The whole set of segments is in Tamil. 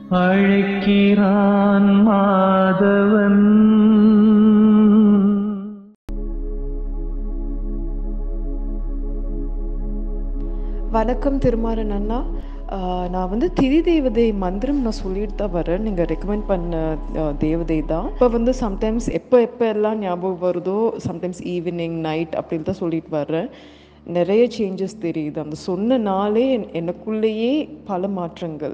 அழைக்கிறான் மாதவன் வணக்கம் திருமாறன் அண்ணா ஆஹ் நான் வந்து திரி தேவதை மந்திரம் நான் சொல்லிட்டு தான் வரேன் நீங்கள் ரெக்கமெண்ட் பண்ண ஆஹ் தேவதை தான் இப்போ வந்து சம்டைம்ஸ் எப்போ எப்போ எல்லாம் ஞாபகம் வருதோ சம்டைம்ஸ் ஈவினிங் நைட் அப்படின்னு தான் சொல்லிட்டு வர்றேன் நிறைய சேஞ்சஸ் தெரியுது அந்த சொன்ன நாளே என்- எனக்குள்ளேயே பல மாற்றங்கள்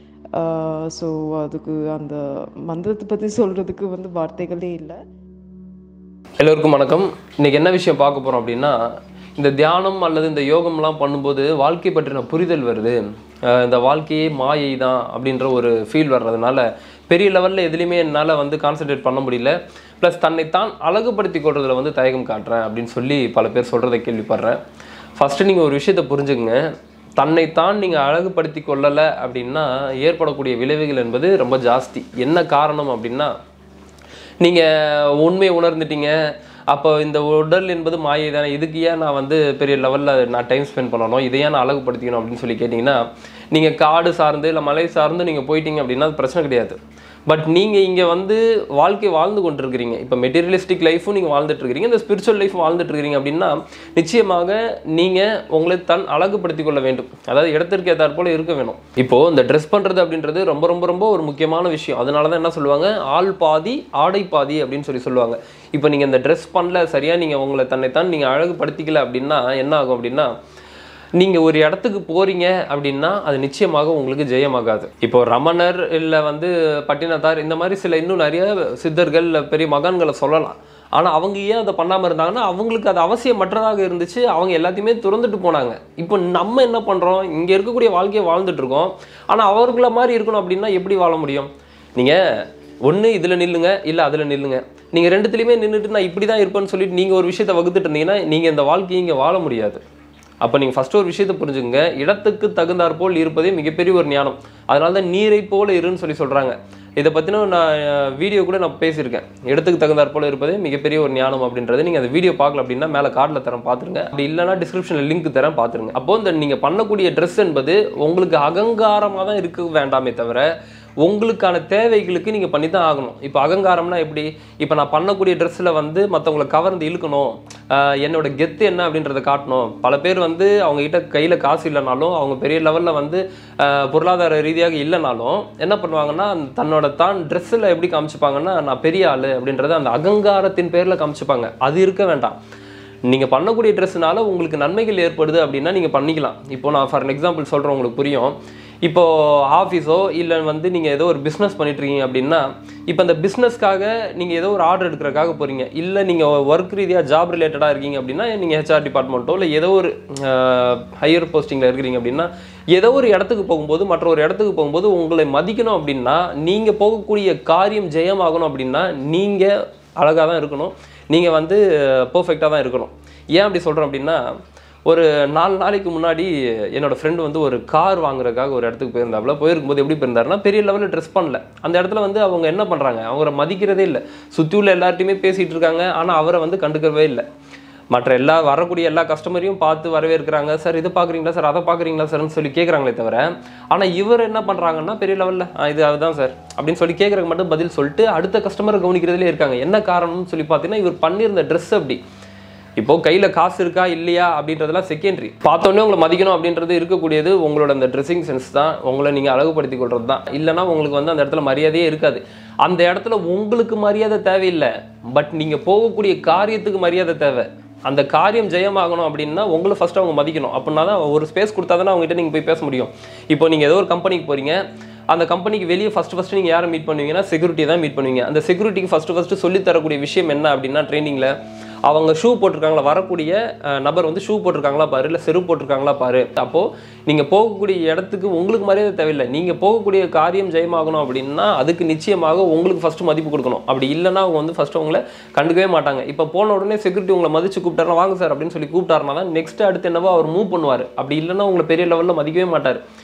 ஸோ அதுக்கு அந்த மந்திரத்தை பற்றி சொல்கிறதுக்கு வந்து வார்த்தைகளே இல்லை எல்லோருக்கும் வணக்கம் இன்னைக்கு என்ன விஷயம் பார்க்க போறோம் அப்படின்னா இந்த தியானம் அல்லது இந்த யோகம்லாம் பண்ணும்போது வாழ்க்கை பற்றின புரிதல் வருது அஹ் இந்த வாழ்க்கையே மாயை தான் அப்படின்ற ஒரு ஃபீல் வர்றதுனால பெரிய லெவலில் எதுலேயுமே என்னால் வந்து கான்சென்ட்ரேட் பண்ண முடியல ப்ளஸ் தன்னைத்தான் அழகுபடுத்தி கொள்றதுல வந்து தயக்கம் காட்டுறேன் அப்படின்னு சொல்லி பல பேர் சொல்கிறத கேள்விப்படுறேன் ஃபஸ்ட்டு நீங்கள் ஒரு விஷயத்தை புரிஞ்சுக்கங்க தன்னைத்தான் நீங்கள் அழகுபடுத்தி கொள்ளலை அப்படின்னா ஏற்படக்கூடிய விளைவுகள் என்பது ரொம்ப ஜாஸ்தி என்ன காரணம் அப்படின்னா நீங்கள் உண்மையை உணர்ந்துட்டீங்க அப்போ இந்த உடல் என்பது மாயை தானே இதுக்கு ஏன் நான் வந்து பெரிய லெவலில் நான் டைம் ஸ்பெண்ட் பண்ணணும் இதை ஏன் நான் அழகுபடுத்திக்கணும் அப்படின்னு சொல்லி கேட்டிங்கன்னா நீங்கள் காடு சார்ந்து இல்லை மலை சார்ந்து நீங்கள் போயிட்டீங்க அப்படின்னா அது பிரச்சனை கிடையாது பட் நீங்கள் இங்கே வந்து வாழ்க்கை வாழ்ந்து கொண்டிருக்கிறீங்க இப்போ மெட்டீரியலிஸ்டிக் லைஃப்பும் நீங்கள் வாழ்ந்துட்டு இருக்கிறீங்க இந்த ஸ்பிரிச்சுவல் லைஃப் வாழ்ந்துட்டு இருக்கிறீங்க அப்படின்னா நிச்சயமாக நீங்கள் உங்களை தன் அழகுபடுத்திக் கொள்ள வேண்டும் அதாவது இடத்திற்கு ஏற்றாற் போல இருக்க வேணும் இப்போ இந்த ட்ரெஸ் பண்ணுறது அப்படின்றது ரொம்ப ரொம்ப ரொம்ப ஒரு முக்கியமான விஷயம் அதனால தான் என்ன சொல்லுவாங்க ஆள் பாதி ஆடை பாதி அப்படின்னு சொல்லி சொல்லுவாங்க இப்போ நீங்கள் இந்த ட்ரெஸ் பண்ணல சரியாக நீங்கள் உங்களை தன்னைத்தான் நீங்கள் அழகுபடுத்திக்கல அப்படின்னா என்ன ஆகும் அப்படின்னா நீங்கள் ஒரு இடத்துக்கு போறீங்க அப்படின்னா அது நிச்சயமாக உங்களுக்கு ஜெயமாகாது இப்போ ரமணர் இல்லை வந்து பட்டினத்தார் இந்த மாதிரி சில இன்னும் நிறைய சித்தர்கள் இல்ல பெரிய மகான்களை சொல்லலாம் ஆனால் அவங்க ஏன் அதை பண்ணாமல் இருந்தாங்கன்னா அவங்களுக்கு அது அவசியமற்றதாக இருந்துச்சு அவங்க எல்லாத்தையுமே துறந்துட்டு போனாங்க இப்போ நம்ம என்ன பண்ணுறோம் இங்கே இருக்கக்கூடிய வாழ்க்கையை வாழ்ந்துட்டு இருக்கோம் ஆனால் அவர்கள மாதிரி இருக்கணும் அப்படின்னா எப்படி வாழ முடியும் நீங்கள் ஒன்று இதில் நில்லுங்க இல்லை அதில் நில்லுங்க நீங்கள் ரெண்டுத்துலையுமே நின்றுட்டு நான் இப்படி தான் இருப்பேன்னு சொல்லிட்டு நீங்கள் ஒரு விஷயத்தை வகுத்துட்டு இருந்தீங்கன்னா நீங்கள் இந்த வாழ்க்கையை இங்கே வாழ முடியாது அப்போ நீங்கள் ஃபஸ்ட்டு ஒரு விஷயத்தை புரிஞ்சுங்க இடத்துக்கு தகுந்தாற் போல் இருப்பதே மிகப்பெரிய ஒரு ஞானம் அதனால தான் நீரை போல இருன்னு சொல்லி சொல்கிறாங்க இதை பற்றின நான் வீடியோ கூட நான் பேசியிருக்கேன் இடத்துக்கு தகுந்தாற் போல இருப்பதே மிகப்பெரிய ஒரு ஞானம் அப்படின்றது நீங்கள் அந்த வீடியோ பார்க்கல அப்படின்னா மேலே கார்டில் தரேன் பார்த்துருங்க அப்படி இல்லைனா டிஸ்கிரிப்ஷனில் லிங்க் தரேன் பார்த்துருங்க அப்போ இந்த நீங்கள் பண்ணக்கூடிய ட்ரெஸ் என்பது உங்களுக்கு அகங்காரமாக தான் இருக்க வேண்டாமே தவிர உங்களுக்கான தேவைகளுக்கு நீங்கள் பண்ணி தான் ஆகணும் இப்போ அகங்காரம்னா எப்படி இப்போ நான் பண்ணக்கூடிய ட்ரெஸ்ஸில் வந்து மற்றவங்களை கவர்ந்து இழுக்கணும் ஆஹ் என்னோட கெத்து என்ன அப்படின்றத காட்டணும் பல பேர் வந்து அவங்க கிட்ட கையில் காசு இல்லைனாலும் அவங்க பெரிய லெவலில் வந்து ஆஹ் பொருளாதார ரீதியாக இல்லைனாலும் என்ன பண்ணுவாங்கன்னா அந்த தன்னோட தான் ட்ரெஸ்ஸில் எப்படி காமிச்சுப்பாங்கன்னா நான் பெரிய ஆள் அப்படின்றத அந்த அகங்காரத்தின் பேரில் காமிச்சுப்பாங்க அது இருக்க வேண்டாம் நீங்கள் பண்ணக்கூடிய ட்ரெஸ்ஸுனால உங்களுக்கு நன்மைகள் ஏற்படுது அப்படின்னா நீங்கள் பண்ணிக்கலாம் இப்போ நான் ஃபார் எக்ஸாம்பிள் சொல்கிறேன் உங்களுக்கு புரியும் இப்போ ஆஃபீஸோ இல்லை வந்து நீங்கள் ஏதோ ஒரு பிஸ்னஸ் பண்ணிட்டுருக்கீங்க அப்படின்னா இப்போ அந்த பிஸ்னஸ்க்காக நீங்கள் ஏதோ ஒரு ஆர்டர் எடுக்கிறக்காக போகிறீங்க இல்லை நீங்கள் ஒர்க் ரீதியாக ஜாப் ரிலேட்டடாக இருக்கீங்க அப்படின்னா நீங்கள் ஹெச்ஆர் டிபார்ட்மெண்ட்டோ இல்லை ஏதோ ஒரு ஹையர் போஸ்டிங்கில் இருக்கிறீங்க அப்படின்னா ஏதோ ஒரு இடத்துக்கு போகும்போது மற்ற ஒரு இடத்துக்கு போகும்போது உங்களை மதிக்கணும் அப்படின்னா நீங்கள் போகக்கூடிய காரியம் ஜெயமாகணும் அப்படின்னா நீங்கள் அழகாக தான் இருக்கணும் நீங்கள் வந்து பர்ஃபெக்டாக தான் இருக்கணும் ஏன் அப்படி சொல்கிறேன் அப்படின்னா ஒரு நாலு நாளைக்கு முன்னாடி என்னோட ஃப்ரெண்டு வந்து ஒரு கார் வாங்குறதுக்காக ஒரு இடத்துக்கு போயிருந்தாப்புல போயிருக்கும்போது எப்படி போயிருந்தாருன்னா பெரிய லெவலில் ட்ரெஸ் பண்ணல அந்த இடத்துல வந்து அவங்க என்ன பண்ணுறாங்க அவரை மதிக்கிறதே இல்லை சுற்றி உள்ள எல்லார்ட்டையுமே பேசிகிட்டு இருக்காங்க ஆனால் அவரை வந்து கண்டுக்கவே இல்லை மற்ற எல்லா வரக்கூடிய எல்லா கஸ்டமரையும் பார்த்து வரவேற்கிறாங்க சார் இது பார்க்குறீங்களா சார் அதை பார்க்குறீங்களா சார்னு சொல்லி கேட்குறாங்களே தவிர ஆனால் இவர் என்ன பண்ணுறாங்கன்னா பெரிய லெவலில் இது அதுதான் சார் அப்படின்னு சொல்லி கேட்குறதுக்கு மட்டும் பதில் சொல்லிட்டு அடுத்த கஸ்டமரை கவனிக்கிறதுலே இருக்காங்க என்ன காரணம்னு சொல்லி பார்த்தீங்கன்னா இவர் பண்ணியிருந்த ட்ரெஸ் அப்படி இப்போ கையில் காசு இருக்கா இல்லையா அப்படின்றதெல்லாம் செகண்டரி பார்த்தோன்னே உங்களை மதிக்கணும் அப்படின்றது இருக்கக்கூடியது உங்களோட அந்த ட்ரெஸ்ஸிங் சென்ஸ் தான் உங்களை நீங்கள் அழகுபடுத்தி கொள்றது தான் இல்லைன்னா உங்களுக்கு வந்து அந்த இடத்துல மரியாதையே இருக்காது அந்த இடத்துல உங்களுக்கு மரியாதை தேவையில்லை பட் நீங்கள் போகக்கூடிய காரியத்துக்கு மரியாதை தேவை அந்த காரியம் ஜெயமாகணும் அப்படின்னா உங்களை ஃபர்ஸ்ட் அவங்க மதிக்கணும் அப்படின்னா தான் ஒரு ஸ்பேஸ் கொடுத்தா தானே அவங்ககிட்ட நீங்கள் போய் பேச முடியும் இப்போ நீங்கள் ஏதோ ஒரு கம்பெனிக்கு போகிறீங்க அந்த கம்பெனிக்கு வெளியே ஃபஸ்ட்டு ஃபஸ்ட்டு நீங்கள் யாரை மீட் பண்ணுவீங்கன்னா செக்யூரிட்டி தான் மீட் பண்ணுவீங்க அந்த செக்யூரிட்டிக்கு ஃபஸ்ட்டு ஃபஸ்ட்டு சொல்லி தரக்கூடிய விஷயம் என்ன அப்படின்னா ட்ரைனிங்கில் அவங்க ஷூ போட்டிருக்காங்களா வரக்கூடிய அஹ், நபர் வந்து ஷூ போட்டிருக்காங்களா பாரு இல்லை செருப்பு போட்டிருக்காங்களா பாரு அப்போது நீங்கள் போகக்கூடிய இடத்துக்கு உங்களுக்கு மரியாதை தேவையில்லை நீங்கள் போகக்கூடிய காரியம் ஜெயமாகணும் அப்படின்னா அதுக்கு நிச்சயமாக உங்களுக்கு ஃபஸ்ட்டு மதிப்பு கொடுக்கணும் அப்படி இல்லைன்னா அவங்க வந்து ஃபஸ்ட்டு உங்களை கண்டுக்கவே மாட்டாங்க இப்போ போன உடனே செக்யூரிட்டி உங்களை மதிச்சு கூப்பிட்டாருனா வாங்க சார் அப்படின்னு சொல்லி கூப்பிட்டாருனா தான் நெக்ஸ்ட் அடுத்து என்னவோ அவர் மூவ் பண்ணுவார் அப்படி இல்லைன்னா உங்களை பெரிய லெவலில் மதிக்கவே மாட்டார்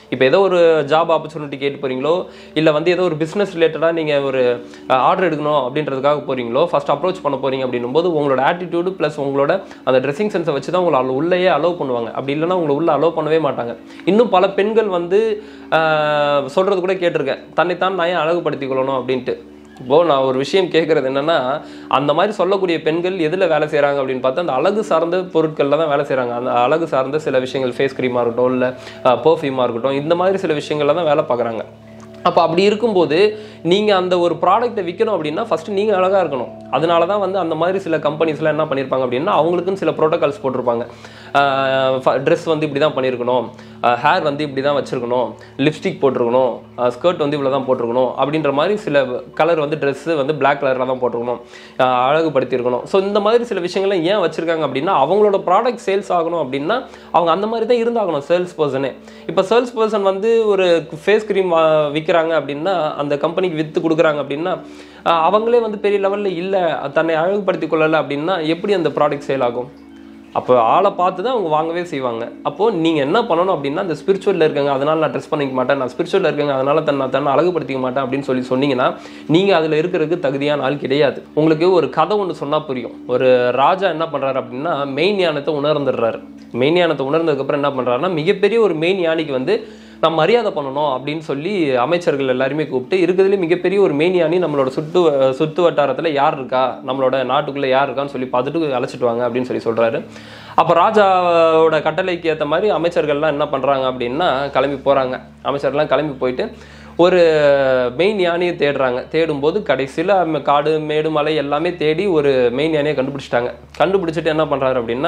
இப்போ ஏதோ ஒரு ஜாப் ஆப்பர்ச்சுனிட்டி கேட்டு போறீங்களோ இல்லை வந்து ஏதோ ஒரு பிஸ்னஸ் ரிலேட்டடாக நீங்கள் ஒரு ஆர்டர் எடுக்கணும் அப்படின்றதுக்காக போறீங்களோ ஃபர்ஸ்ட் அப்ரோச் பண்ண போறீங்க அப்படின்னும் போது உங்களோட ஆட்டிடியூடு ப்ளஸ் உங்களோட அந்த ட்ரெஸ்ஸிங் சென்ஸை வச்சு தான் உங்களை அதுல உள்ளேயே அலோவ் பண்ணுவாங்க அப்படி இல்லைன்னா உங்களை உள்ள அலோவ் பண்ணவே மாட்டாங்க இன்னும் பல பெண்கள் வந்து ஆஹ், சொல்றது கூட கேட்டிருக்கேன் தன்னைத்தான் நான் ஏன் அழகுபடுத்திக் கொள்ளணும் அப்படின்ட்டு இப்போ நான் ஒரு விஷயம் கேட்குறது என்னன்னா அந்த மாதிரி சொல்லக்கூடிய பெண்கள் எதில் வேலை செய்கிறாங்க அப்படின்னு பார்த்தா அந்த அழகு சார்ந்த பொருட்களில் தான் வேலை செய்கிறாங்க அந்த அழகு சார்ந்த சில விஷயங்கள் ஃபேஸ் க்ரீமாக இருக்கட்டும் இல்லை பர்ஃப்யூமாக இருக்கட்டும் இந்த மாதிரி சில விஷயங்கள்ல தான் வேலை பார்க்குறாங்க அப்போ அப்படி இருக்கும்போது நீங்கள் அந்த ஒரு ப்ராடக்ட்டை விற்கணும் அப்படின்னா ஃபஸ்ட்டு நீங்கள் அழகாக இருக்கணும் அதனால தான் வந்து அந்த மாதிரி சில கம்பெனிஸ்லாம் என்ன பண்ணியிருப்பாங்க அப்படின்னா அவங்களுக்குன்னு சில ப்ரோட்டோகால்ஸ் போட்டிருப்பாங்க ட்ரெஸ் வந்து இப்படி தான் பண்ணியிருக்கணும் ஹேர் வந்து இப்படி தான் வச்சுருக்கணும் லிப்ஸ்டிக் போட்டிருக்கணும் ஸ்கர்ட் வந்து இவ்வளோ தான் போட்டிருக்கணும் அப்படின்ற மாதிரி சில கலர் வந்து ட்ரெஸ்ஸு வந்து பிளாக் கலரில் தான் போட்டிருக்கணும் ஆஹ் அழகுபடுத்தியிருக்கணும் ஸோ இந்த மாதிரி சில விஷயங்கள்லாம் ஏன் வச்சுருக்காங்க அப்படின்னா அவங்களோட ப்ராடக்ட் சேல்ஸ் ஆகணும் அப்படின்னா அவங்க அந்த மாதிரி தான் இருந்தாகணும் சேல்ஸ் பர்சனே இப்போ சேல்ஸ் பர்சன் வந்து ஒரு ஃபேஸ் க்ரீம் விற்கிறாங்க அப்படின்னா அந்த கம்பெனிக்கு விற்று கொடுக்குறாங்க அப்படின்னா ஆஹ் அவங்களே வந்து பெரிய லெவலில் இல்லை தன்னை அழகுபடுத்திக் கொள்ளலை அப்படின்னா எப்படி அந்த ப்ராடக்ட் சேல் ஆகும் அப்போ ஆளை பார்த்து தான் அவங்க வாங்கவே செய்வாங்க அப்போது நீங்கள் என்ன பண்ணணும் அப்படின்னா அந்த ஸ்பிரிச்சுவலில் இருக்காங்க அதனால் நான் ட்ரெஸ் பண்ணிக்க மாட்டேன் நான் ஸ்பிரிச்சுவலில் இருக்கேங்க அதனால தன்னை நான் தன்னை அழகுபடுத்திக்க மாட்டேன் அப்படின்னு சொல்லி சொன்னீங்கன்னா நீங்கள் அதில் இருக்கிறதுக்கு தகுதியான ஆள் கிடையாது உங்களுக்கு ஒரு கதை ஒன்று சொன்னால் புரியும் ஒரு ராஜா என்ன பண்ணுறாரு அப்படின்னா மெயின் யானத்தை உணர்ந்துடுறாரு மெயின் யானத்தை உணர்ந்ததுக்கப்புறம் என்ன பண்ணுறாருன்னா மிகப்பெரிய ஒரு மெயின் யானைக்கு வந்து நம்ம மரியாதை பண்ணணும் அப்படின்னு சொல்லி அமைச்சர்கள் எல்லாருமே கூப்பிட்டு இருக்கிறதுலே மிகப்பெரிய ஒரு மெயின் யானி நம்மளோட சுட்டு சுத்து வட்டாரத்தில் யார் இருக்கா நம்மளோட நாட்டுக்குள்ளே யார் இருக்கான்னு சொல்லி பார்த்துட்டு அழைச்சிட்டு வாங்க அப்படின்னு சொல்லி சொல்கிறாரு அப்போ ராஜாவோட கட்டளைக்கு ஏற்ற மாதிரி அமைச்சர்கள்லாம் என்ன பண்ணுறாங்க அப்படின்னா கிளம்பி போகிறாங்க அமைச்சர்லாம் கிளம்பி போயிட்டு ஒரு மெயின் யானையை தேடுறாங்க தேடும்போது கடைசியில் காடு மேடு மலை எல்லாமே தேடி ஒரு மெயின் யானையை கண்டுபிடிச்சிட்டாங்க கண்டுபிடிச்சிட்டு என்ன பண்ணுறாரு அப்படின்னா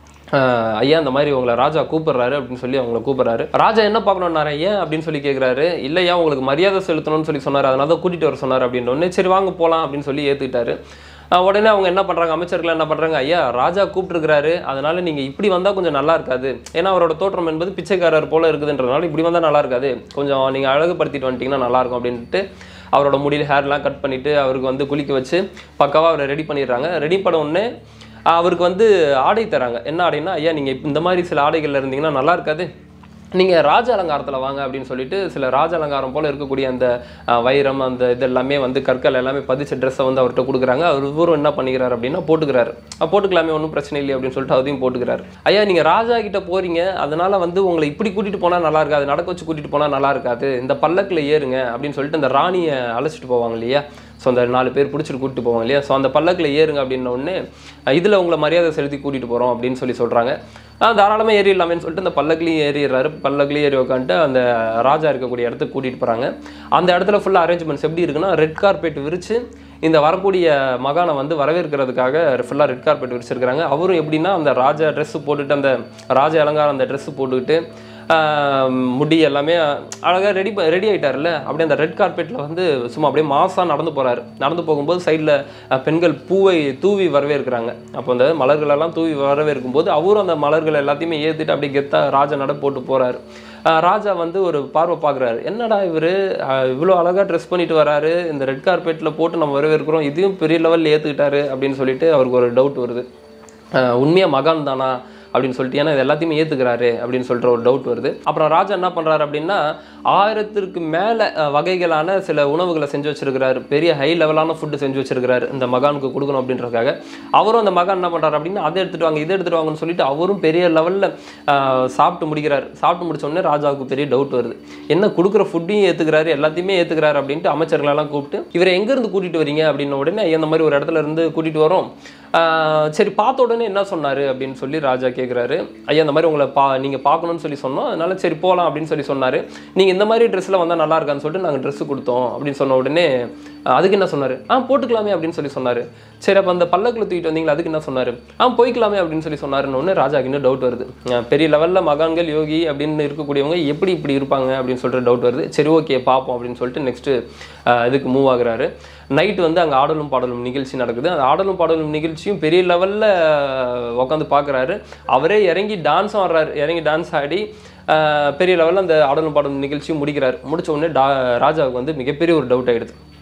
ஆஹ் ஐயா இந்த மாதிரி உங்களை ராஜா கூப்பிடுறாரு அப்படின்னு சொல்லி அவங்கள கூப்பிடுறாரு ராஜா என்ன பார்க்கணும்னாரு ஏன் அப்படின்னு சொல்லி கேட்குறாரு இல்லையா உங்களுக்கு மரியாதை செலுத்தணும்னு சொல்லி சொன்னார் அதனால தான் கூட்டிகிட்டு வர சொன்னார் அப்படின்ற உடனே சரி வாங்க போகலாம் அப்படின்னு சொல்லி ஏற்றுக்கிட்டாரு ஆஹ் உடனே அவங்க என்ன பண்ணுறாங்க அமைச்சர்கள் என்ன பண்ணுறாங்க ஐயா ராஜா கூப்பிட்டுருக்கிறாரு அதனால நீங்கள் இப்படி வந்தால் கொஞ்சம் நல்லா இருக்காது ஏன்னா அவரோட தோற்றம் என்பது பிச்சைக்காரர் போல இருக்குதுன்றதுனால இப்படி வந்தால் நல்லா இருக்காது கொஞ்சம் நீங்கள் அழகுபடுத்திட்டு வந்துட்டீங்கன்னா நல்லா இருக்கும் அப்படின்ட்டு அவரோட முடியில் ஹேர்லாம் கட் பண்ணிவிட்டு அவருக்கு வந்து குளிக்க வச்சு பக்காவாக அவரை ரெடி பண்ணிடுறாங்க ரெடி பண்ண உடனே அவருக்கு வந்து ஆடை தராங்க என்ன ஆடைன்னா ஐயா நீங்கள் இந்த மாதிரி சில ஆடைகள்ல இருந்தீங்கன்னா நல்லா இருக்காது நீங்கள் ராஜ அலங்காரத்தில் வாங்க அப்படின்னு சொல்லிட்டு சில ராஜ அலங்காரம் போல் இருக்கக்கூடிய அந்த அஹ், வைரம் அந்த இது எல்லாமே வந்து கற்கள் எல்லாமே பதிச்ச ட்ரெஸ்ஸை வந்து அவர்கிட்ட கொடுக்குறாங்க அவர் இவரும் என்ன பண்ணிக்கிறாரு அப்படின்னா போட்டுக்கிறாரு அஹ், போட்டுக்கலாமே ஒன்றும் பிரச்சனை இல்லை அப்படின்னு சொல்லிட்டு அதையும் போட்டுக்கிறாரு ஐயா நீங்கள் ராஜா கிட்ட போறீங்க அதனால வந்து உங்களை இப்படி கூட்டிட்டு போனால் நல்லா இருக்காது நடக்க வச்சு கூட்டிட்டு போனால் நல்லா இருக்காது இந்த பல்லக்கில் ஏறுங்க அப்படின்னு சொல்லிட்டு அந்த ராணியை அழைச்சிட்டு போவாங்க இல்லையா ஸோ அந்த நாலு பேர் பிடிச்சிட்டு கூட்டிட்டு போவாங்க இல்லையா ஸோ அந்த பல்லக்கில் ஏறுங்க அப்படின்ன உடனே இதில் உங்களை மரியாதை செலுத்தி கூட்டிட்டு போகிறோம் அப்படின்னு சொல்லி சொல்கிறாங்க தாராளமாக ஏறிடலாமேன்னு சொல்லிட்டு அந்த பல்லக்கிலையும் ஏறிடுறாரு பல்லக்கிலையும் ஏறி உட்காந்துட்டு அந்த ராஜா இருக்கக்கூடிய இடத்துக்கு கூட்டிகிட்டு போகிறாங்க அந்த இடத்துல ஃபுல்லாக அரேஞ்ச்மெண்ட்ஸ் எப்படி இருக்குன்னா ரெட் கார்பெட் விரிச்சு இந்த வரக்கூடிய மகானை வந்து வரவேற்கிறதுக்காக ஃபுல்லாக ரெட் கார்பெட் விரிச்சிருக்கிறாங்க அவரும் எப்படின்னா அந்த ராஜா ட்ரெஸ்ஸு போட்டுட்டு அந்த ராஜ அலங்காரம் அந்த ட்ரெஸ்ஸு போட்டுக்கிட்டு ஆஹ் முடி எல்லாமே அழகாக ரெடி ரெடி ஆயிட்டார்ல அப்படியே அந்த ரெட் கார்பெட்டில் வந்து சும்மா அப்படியே மாசாக நடந்து போகிறாரு நடந்து போகும்போது சைடில் பெண்கள் பூவை தூவி வரவேற்கிறாங்க அப்போ அந்த மலர்கள் எல்லாம் தூவி வரவேற்கும் போது அவரும் அந்த மலர்கள் எல்லாத்தையுமே ஏற்றிட்டு அப்படியே கெத்தா ராஜா நட போட்டு போகிறாரு ராஜா வந்து ஒரு பார்வை பார்க்குறாரு என்னடா இவர் இவ்வளோ அழகாக ட்ரெஸ் பண்ணிட்டு வராரு இந்த ரெட் கார்பெட்டில் போட்டு நம்ம வரவேற்கிறோம் இதையும் பெரிய லெவலில் ஏற்றுக்கிட்டாரு அப்படின்னு சொல்லிட்டு அவருக்கு ஒரு டவுட் வருது உண்மையாக மகான் தானா அப்படின்னு சொல்லிட்டு ஏன்னா இது எல்லாத்தையுமே ஏற்றுக்கிறாரு அப்படின்னு சொல்லிட்டு ஒரு டவுட் வருது அப்புறம் ராஜா என்ன பண்ணுறாரு அப்படின்னா ஆயிரத்திற்கு மேலே வகைகளான சில உணவுகளை செஞ்சு வச்சிருக்கிறாரு பெரிய ஹை லெவலான ஃபுட்டு செஞ்சு வச்சிருக்கிறாரு இந்த மகானுக்கு கொடுக்கணும் அப்படின்றதுக்காக அவரும் அந்த மகான் என்ன பண்ணுறாரு அப்படின்னா அதை எடுத்துட்டு வாங்க இதை எடுத்துட்டு வாங்கன்னு சொல்லிட்டு அவரும் பெரிய லெவலில் சாப்பிட்டு முடிக்கிறாரு சாப்பிட்டு முடிச்ச உடனே ராஜாவுக்கு பெரிய டவுட் வருது என்ன கொடுக்குற ஃபுட்டையும் ஏற்றுக்கிறாரு எல்லாத்தையுமே ஏற்றுக்கிறாரு அப்படின்ட்டு அமைச்சர்களெல்லாம் கூப்பிட்டு இவரை எங்கேருந்து கூட்டிகிட்டு வரீங்க அப்படின்ன உடனே இந்த மாதிரி ஒரு இடத்துல இருந்து கூட்டிகிட்டு வரோம் ஆஹ் சரி பார்த்த உடனே என்ன சொன்னார் அப்படின்னு சொல்லி ராஜா கேட்குறாரு ஐயா இந்த மாதிரி உங்களை பா நீங்கள் பார்க்கணும்னு சொல்லி சொன்னோம் அதனால சரி போகலாம் அப்படின்னு சொல்லி சொன்னார் நீங்கள் இந்த மாதிரி ட்ரெஸ்ஸில் வந்தால் நல்லா இருக்கான்னு சொல்லிட்டு நாங்கள் ட்ரெஸ்ஸு கொடுத்தோம் அப்படின்னு சொன்ன உடனே ஆஹ் அதுக்கு என்ன சொன்னார் ஆ போட்டுக்கலாமே அப்படின்னு சொல்லி சொன்னார் சரி அப்போ அந்த பல்லக்கில் தூக்கிட்டு வந்தீங்களா அதுக்கு என்ன சொன்னார் ஆ போய்க்கலாமே அப்படின்னு சொல்லி சொன்னாருன்னு ஒன்று ராஜாக்கு இன்னும் டவுட் வருது ஆஹ் பெரிய லெவலில் மகான்கள் யோகி அப்படின்னு இருக்கக்கூடியவங்க எப்படி இப்படி இருப்பாங்க அப்படின்னு சொல்லிட்டு டவுட் வருது சரி ஓகே பார்ப்போம் அப்படின்னு சொல்லிட்டு நெக்ஸ்ட்டு இதுக்கு மூவ் ஆகுறாரு நைட் வந்து அங்கே ஆடலும் பாடலும் நிகழ்ச்சி நடக்குது அந்த ஆடலும் பாடலும் நிகழ்ச்சியும் பெரிய லெவலில் உட்காந்து பார்க்குறாரு அவரே இறங்கி டான்ஸும் ஆடுறாரு இறங்கி டான்ஸ் ஆடி ஆஹ் பெரிய லெவலில் அந்த ஆடலும் பாடலும் நிகழ்ச்சியும் முடிக்கிறார் முடிச்ச உடனே டா ராஜாவுக்கு வந்து மிகப்பெரிய ஒரு டவுட் ஆகிடுது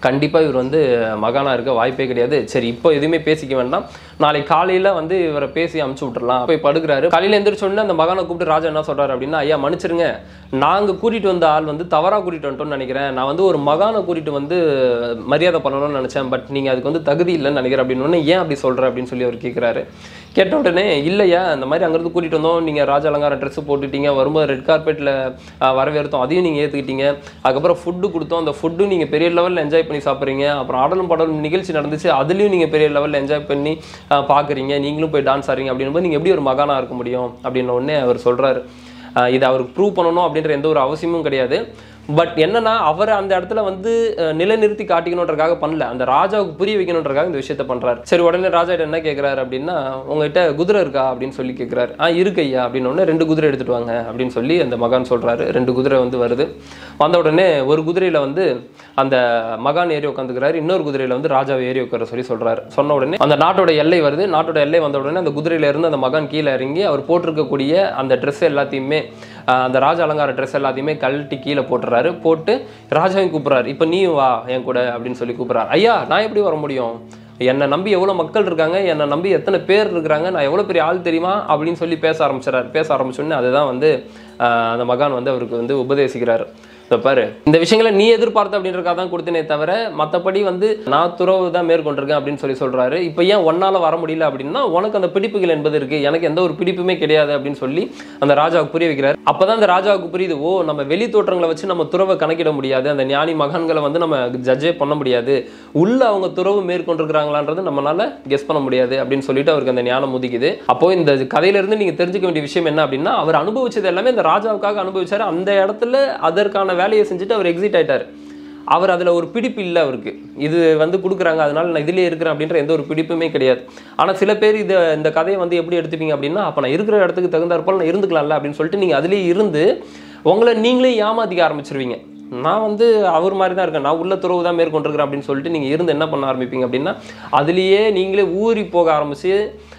கண்டிப்பாக இவர் வந்து மகானா இருக்க வாய்ப்பே கிடையாது சரி இப்போ எதுவுமே பேசிக்க வேண்டாம் நாளைக்கு காலையில் வந்து இவரை பேசி அமுச்சு விட்டுறலாம் போய் படுக்கிறாரு காலையில் எந்திரிச்ச உடனே அந்த மகானை கூப்பிட்டு ராஜா என்ன சொல்றாரு அப்படின்னா ஐயா மன்னிச்சிருங்க நாங்கள் கூட்டிகிட்டு வந்த ஆள் வந்து தவறாக கூட்டிகிட்டு வந்துட்டோம்னு நினைக்கிறேன் நான் வந்து ஒரு மகானை கூட்டிகிட்டு வந்து மரியாதை பண்ணணும்னு நினச்சேன் பட் நீங்கள் அதுக்கு வந்து தகுதி இல்லைன்னு நினைக்கிறேன் அப்படின்னு உடனே ஏன் அப்படி சொல்கிற அப்படின்னு சொல்லி அவர் கேட்குறாரு கேட்ட உடனே இல்லையா இந்த மாதிரி அங்கேருந்து கூட்டிகிட்டு வந்தோம் நீங்கள் ராஜ அலங்கார ட்ரெஸ் போட்டுட்டீங்க வரும்போது ரெட் கார்பெட்டில் வரவேற்தோம் அதையும் நீங்கள் ஏற்றுக்கிட்டீங்க அதுக்கப்புறம் ஃபுட்டு கொடுத்தோம் அந்த ஃபுட்டு நீங்கள் பெரிய லெவலில் என்ஜாய் பண்ணி சாப்பிட்றீங்க அப்புறம் ஆடலும் பாடலும் நிகழ்ச்சி நடந்துச்சு அதுலேயும் நீங்கள் பெரிய லெவலில் என்ஜாய் பண்ணி பார்க்குறீங்க நீங்களும் போய் டான்ஸ் ஆடுறீங்க அப்படின்னும்போது நீங்கள் எப்படி ஒரு மகானாக இருக்க முடியும் அப்படின்ன உடனே அவர் சொல்கிறாரு இதை அவருக்கு ப்ரூவ் பண்ணணும் அப்படின்ற எந்த ஒரு அவசியமும் கிடையாது பட் என்னன்னா அவர் அந்த இடத்துல வந்து அஹ், நிலைநிறுத்தி காட்டிக்கணுன்றக்காக பண்ணல அந்த ராஜாவுக்கு புரிய வைக்கணுன்றக்காக இந்த விஷயத்த பண்றாரு சரி உடனே ராஜா கிட்ட என்ன கேட்குறாரு அப்படின்னா உங்ககிட்ட குதிரை இருக்கா அப்படின்னு சொல்லி கேட்குறாரு ஆ இருக்கு ஐயா அப்படின்னு உடனே ரெண்டு குதிரை எடுத்துட்டு வாங்க அப்படின்னு சொல்லி அந்த மகான் சொல்றாரு ரெண்டு குதிரை வந்து வருது வந்த உடனே ஒரு குதிரையில வந்து அந்த மகான் ஏறி உட்காந்துக்கிறாரு இன்னொரு குதிரையில வந்து ராஜாவை ஏறி உட்கார சொல்லி சொல்றாரு சொன்ன உடனே அந்த நாட்டோட எல்லை வருது நாட்டோட எல்லை வந்த உடனே அந்த குதிரையில இருந்து அந்த மகான் கீழே இறங்கி அவர் போட்டிருக்கக்கூடிய அந்த ட்ரெஸ் எல்லாத்தையுமே ஆஹ் அந்த ராஜ அலங்கார ட்ரெஸ் எல்லாத்தையுமே கழட்டி கீழே போட்டுறாரு போட்டு ராஜாவையும் கூப்பிட்றாரு இப்போ நீயும் வா என் கூட அப்படின்னு சொல்லி கூப்பிட்றாரு ஐயா நான் எப்படி வர முடியும் என்னை நம்பி எவ்வளோ மக்கள் இருக்காங்க என்னை நம்பி எத்தனை பேர் இருக்கிறாங்க நான் எவ்வளோ பெரிய ஆள் தெரியுமா அப்படின்னு சொல்லி பேச ஆரம்பிச்சிடறாரு பேச ஆரம்பிச்சோடனே அதுதான் வந்து ஆஹ் அந்த மகான் வந்து அவருக்கு வந்து உபதேசிக்கிறாரு இப்போ பாரு இந்த விஷயங்களை நீ எதிர்பார்த்த அப்படின்றக்காக தான் கொடுத்தனே தவிர மற்றபடி வந்து நான் துறவு தான் மேற்கொண்டிருக்கேன் அப்படின்னு சொல்லி சொல்றாரு இப்போ ஏன் ஒன்னால வர முடியல அப்படின்னா உனக்கு அந்த பிடிப்புகள் என்பது இருக்கு எனக்கு எந்த ஒரு பிடிப்புமே கிடையாது அப்படின்னு சொல்லி அந்த ராஜாவுக்கு புரிய வைக்கிறாரு அப்பதான் அந்த ராஜாவுக்கு புரியுது ஓ நம்ம வெளி தோற்றங்களை வச்சு நம்ம துறவை கணக்கிட முடியாது அந்த ஞானி மகன்களை வந்து நம்ம ஜட்ஜே பண்ண முடியாது உள்ள அவங்க துறவு மேற்கொண்டிருக்கிறாங்களான்றது நம்மளால கெஸ் பண்ண முடியாது அப்படின்னு சொல்லிட்டு அவருக்கு அந்த ஞானம் முதிக்குது அப்போ இந்த கதையில இருந்து நீங்க தெரிஞ்சுக்க வேண்டிய விஷயம் என்ன அப்படின்னா அவர் அனுபவிச்சது எல்லாமே அந்த ராஜாவுக்காக அனுபவிச்சாரு அந்த இடத்துல அதற்கான வேலையை செஞ்சுட்டு அவர் எக்ஸிட் ஆயிட்டாரு அவர் அதில் ஒரு பிடிப்பு இல்லை அவருக்கு இது வந்து கொடுக்குறாங்க அதனால நான் இதிலே இருக்கிறேன் அப்படின்ற எந்த ஒரு பிடிப்புமே கிடையாது ஆனால் சில பேர் இதை இந்த கதையை வந்து எப்படி எடுத்துப்பீங்க அப்படின்னா அப்போ நான் இருக்கிற இடத்துக்கு தகுந்தாற்போல் நான் இருந்துக்கலாம்ல அப்படின்னு சொல்லிட்டு நீங்கள் அதிலேயே இருந்து உங்களை நீங்களே ஏமாத்திக்க ஆரம்பிச்சிருவீங்க நான் வந்து அவர் மாதிரி தான் இருக்கேன் நான் உள்ள துறவு தான் மேற்கொண்டிருக்கிறேன் அப்படின்னு சொல்லிட்டு நீங்கள் இருந்து என்ன பண்ண ஆரம்பிப்பீங்க அப்படின்னா அதுலேயே நீங்களே ஊறி போக ஆரம்பிச்சு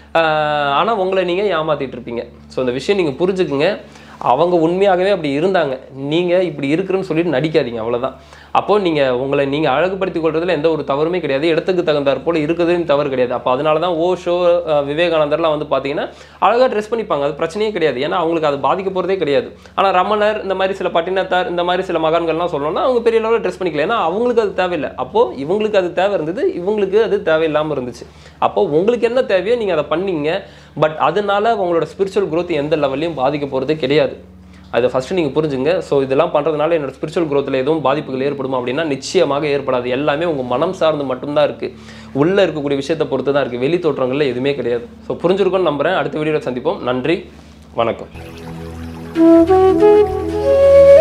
ஆனால் உங்களை நீங்கள் ஏமாத்திட்டு இருப்பீங்க ஸோ இந்த விஷயம் நீங்கள் புரிஞ்சுக்குங்க அவங்க உண்மையாகவே அப்படி இருந்தாங்க நீங்கள் இப்படி இருக்குன்னு சொல்லிட்டு நடிக்காதீங்க அவ்வளவுதான் அப்போ நீங்கள் உங்களை நீங்கள் அழகுபடுத்திக் கொள்றதுல எந்த ஒரு தவறுமே கிடையாது இடத்துக்கு தகுந்தாற் போல இருக்கிறதும் தவறு கிடையாது அப்போ அதனால தான் ஓ ஷோ விவேகானந்தர்லாம் வந்து பார்த்தீங்கன்னா அழகாக ட்ரெஸ் பண்ணிப்பாங்க அது பிரச்சனையே கிடையாது ஏன்னா அவங்களுக்கு அது பாதிக்க போகிறதே கிடையாது ஆனால் ரமணர் இந்த மாதிரி சில பட்டினத்தார் இந்த மாதிரி சில மகான்கள்லாம் சொல்லணும்னா அவங்க பெரிய லெவலில் ட்ரெஸ் பண்ணிக்கல ஏன்னா அவங்களுக்கு அது தேவையில்லை அப்போது இவங்களுக்கு அது தேவை இருந்தது இவங்களுக்கு அது தேவையில்லாமல் இருந்துச்சு அப்போ உங்களுக்கு என்ன தேவையோ நீங்கள் அதை பண்ணீங்க பட் அதனால உங்களோட ஸ்பிரிச்சுவல் growth எந்த லெவல்லையும் பாதிக்க போகிறது கிடையாது அதை ஃபஸ்ட்டு நீங்கள் புரிஞ்சுங்க ஸோ இதெல்லாம் பண்ணுறதுனால என்னோட ஸ்பிரிச்சுவல் growthல எதுவும் பாதிப்புகள் ஏற்படுமா அப்படின்னா நிச்சயமாக ஏற்படாது எல்லாமே உங்கள் மனம் சார்ந்து மட்டும்தான் இருக்குது உள்ளே இருக்கக்கூடிய விஷயத்தை பொறுத்து தான் இருக்குது வெளி தோற்றங்களில் எதுவுமே கிடையாது ஸோ புரிஞ்சிருக்கும்னு நம்புறேன் அடுத்த வீடியோவில் சந்திப்போம் நன்றி வணக்கம் Thank you.